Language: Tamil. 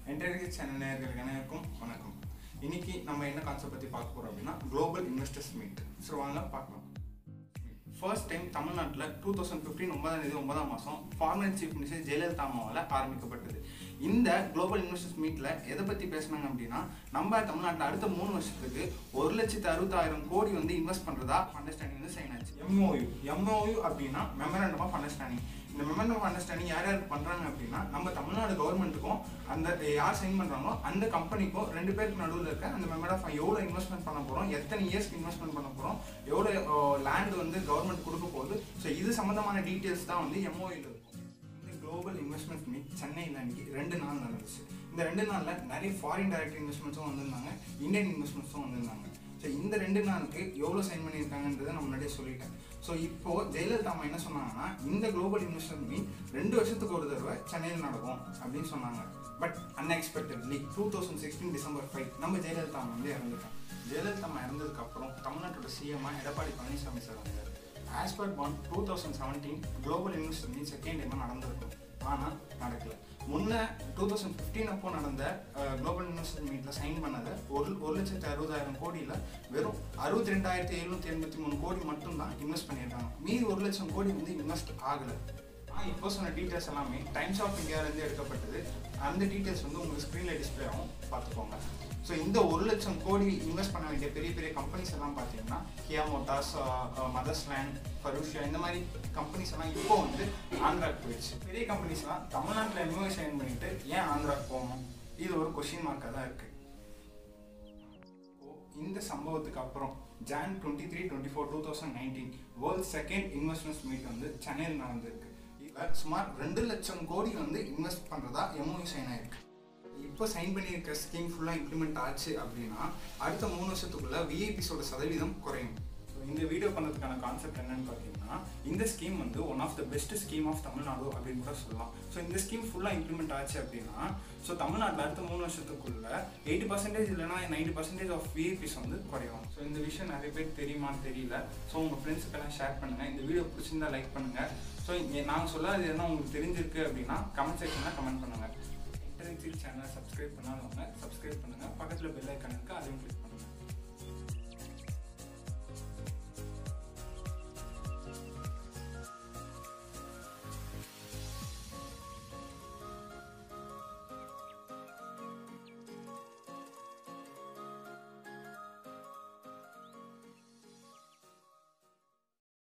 என்டர்டெயின் சேனல் நேயர்களுக்கு அனைவருக்கும் வணக்கம் இன்னைக்கு நம்ம என்ன கான்செப்ட் பற்றி பார்க்க போகிறோம் அப்படின்னா குளோபல் இன்வெஸ்டர்ஸ் மீட் ஸோ வாங்க பார்க்கலாம் ஃபர்ஸ்ட் டைம் தமிழ்நாட்டில் டூ தௌசண்ட் ஃபிஃப்டீன் ஒன்பதாம் தேதி ஒன்பதாம் மாதம் ஃபார்மர் சீஃப் மினிஸ்டர் ஜெயலலிதா அம்மாவால் ஆரம்பிக்கப்பட்டது இந்த குளோபல் இன்வெஸ்டர்ஸ் மீட்டில் எதை பற்றி பேசினாங்க அப்படின்னா நம்ம தமிழ்நாட்டில் அடுத்த மூணு வருஷத்துக்கு ஒரு லட்சத்து அறுபத்தாயிரம் கோடி வந்து இன்வெஸ்ட் பண்ணுறதா அண்டர்ஸ்டாண்டிங் வந்து சைன் ஆச்சு எம்ஓயு எம்ஓயு அப்படின்னா மெமரண்டம் ஆஃப் அண்டர்ஸ்டாண்டிங் இந்த மெமரண்டம் ஆஃப் அண்டர்ஸ்டாண்டிங் யார் யாருக்கு பண்ணுறாங்க அப்படின்னா நம்ம தமிழ்நாடு கவர்மெண்ட்டுக்கும் அந்த யார் சைன் பண்ணுறாங்களோ அந்த கம்பெனிக்கும் ரெண்டு பேருக்கு நடுவில் இருக்க அந்த மெமரண்ட் ஆஃப் எவ்வளோ இன்வெஸ்ட்மெண்ட் பண்ண போகிறோம் எத்தனை இயர்ஸ்க்கு இன்வெஸ்ட்மெண்ட் பண்ண போகிறோம் எவ்வளோ லேண்ட் வந்து கவர்மெண்ட் கொடுக்க போகுது ஸோ இது சம்மந்தமான டீட்டெயில்ஸ் தான் வந்து எம்ஓயில் இருக்கும் இந்த குளோபல் இன்வெஸ்ட்மெண்ட் மீட் சென்னையில் அன்னைக்கு ரெண்டு நாள் நடந்துச்சு இந்த ரெண்டு நாளில் நிறைய ஃபாரின் டைரக்ட் இன்வெஸ்ட்மெண்ட்ஸும் வந்திருந்தாங்க இந்தியன் இன்வெஸ்ட்மெண்ட்ஸும் வந்திருந்தாங்க ஸோ இந்த ரெண்டு நாளுக்கு எவ்வளோ சைன் பண்ணியிருக்காங்கன்றதை நான் முன்னாடியே சொல்லிட்டேன் ஸோ இப்போ ஜெயலலிதா அம்மா என்ன சொன்னாங்கன்னா இந்த குளோபல் இன்வெஸ்ட்மெண்ட் மீட் ரெண்டு வருஷத்துக்கு ஒரு தடவை சென்னையில் நடக்கும் அப்படின்னு சொன்னாங்க but unexpectedly two thousand sixteen December five நம்ம ஜெயலலிதா அம்மா வந்து இறந்துட்டாங்க ஜெயலலிதா அம்மா இறந்ததுக்கு அப்புறம் தமிழ்நாட்டோட சிஎம்மா எடப்பாடி பழனிசாமி சார் வந்தார் as per one two thousand seventeen global investor meet second டைமாக நடந்திருக்கும் ஆனால் நடக்கல முன்ன டூ தௌசண்ட் ஃபிஃப்டீன் அப்போ நடந்த குளோபல் இன்வெஸ்டர் மீட்டில் சைன் பண்ணதை ஒரு ஒரு லட்சத்து அறுபதாயிரம் கோடியில் வெறும் அறுபத்தி ரெண்டாயிரத்தி எழுநூற்றி எண்பத்தி மூணு கோடி மட்டும்தான் இன்வெஸ்ட் பண்ணியிருக்காங்க மீதி ஒரு லட்சம் கோடி வந்து இன்வெஸ்ட் ஆகலை நான் இப்போ சொன்ன டீட்டெயில்ஸ் எல்லாமே டைம்ஸ் ஆஃப் இந்தியாவிலேருந்து எடுக்கப்பட்டது அந்த டீட்டெயில்ஸ் வந்து உங்களுக்கு ஸ்க்ரீனில் டிஸ்பிளே ஆகும் பார்த்துக்கோங்க ஸோ இந்த ஒரு லட்சம் கோடி இன்வெஸ்ட் பண்ண வேண்டிய பெரிய பெரிய கம்பெனிஸ் எல்லாம் பார்த்தீங்கன்னா கியா மோட்டார்ஸ் மதர்ஸ் லேண்ட் ஃபரூஷியா இந்த மாதிரி கம்பெனிஸ் எல்லாம் இப்போ வந்து ஆந்திராக்கு போயிடுச்சு பெரிய கம்பெனிஸ்லாம் தமிழ்நாட்டில் எம்ஓஐ சைன் பண்ணிட்டு ஏன் ஆந்திராக்கு போகணும் இது ஒரு கொஷின் மார்க்காக தான் இருக்குது இந்த சம்பவத்துக்கு அப்புறம் Jan twenty three twenty four two thousand nineteen world second investments meet வந்து சென்னையில் நடந்திருக்கு இதில் சுமார் ரெண்டு லட்சம் கோடி வந்து இன்வெஸ்ட் பண்ணுறதா எம்ஓஇ சைன் ஆயிருக்கு இப்போ சைன் பண்ணியிருக்க ஸ்கீம் ஃபுல்லாக இம்ப்ளிமெண்ட் ஆச்சு அப்படின்னா அடுத்த மூணு வருஷத்துக்குள்ள விஐபிஸோட சதவீதம் குறையும் ஸோ இந்த வீடியோ பண்ணதுக்கான கான்செப்ட் என்னன்னு பார்த்தீங்கன்னா இந்த ஸ்கீம் வந்து one of the best scheme of Tamil Nadu அப்படின்னு கூட சொல்லலாம் ஸோ இந்த ஸ்கீம் ஃபுல்லாக இம்ப்ளிமெண்ட் ஆச்சு அப்படின்னா ஸோ தமிழ்நாட்டில் அடுத்த மூணு வருஷத்துக்குள்ள எயிட்டி பர்சன்டேஜ் இல்லைனா நைன்டி பர்சன்டேஜ் ஆஃப் விஐபிஸ் வந்து குறையும் ஸோ இந்த விஷயம் நிறைய பேர் தெரியுமான்னு தெரியல ஸோ உங்கள் ஃப்ரெண்ட்ஸுக்கெல்லாம் ஷேர் பண்ணுங்கள் இந்த வீடியோ பிடிச்சிருந்தா லைக் பண்ணுங்கள் ஸோ நாங்கள் சொல்லாது எதனா உங்களுக்கு தெரிஞ்சிருக்கு அப்படின்னா கமெண்ட் செக்ஷனில் கமெண்ட் பண்ணுங்கள் இன்டர்நெட் சேனலை சப்ஸ்கிரைப் பண்ணாதவங்க சப்ஸ்கிரைப் பண்ணுங்கள் பக்கத்தில் பெல் ஐக்கான் இருக்குது அதையும் கிளிக் பண்ணுங்கள்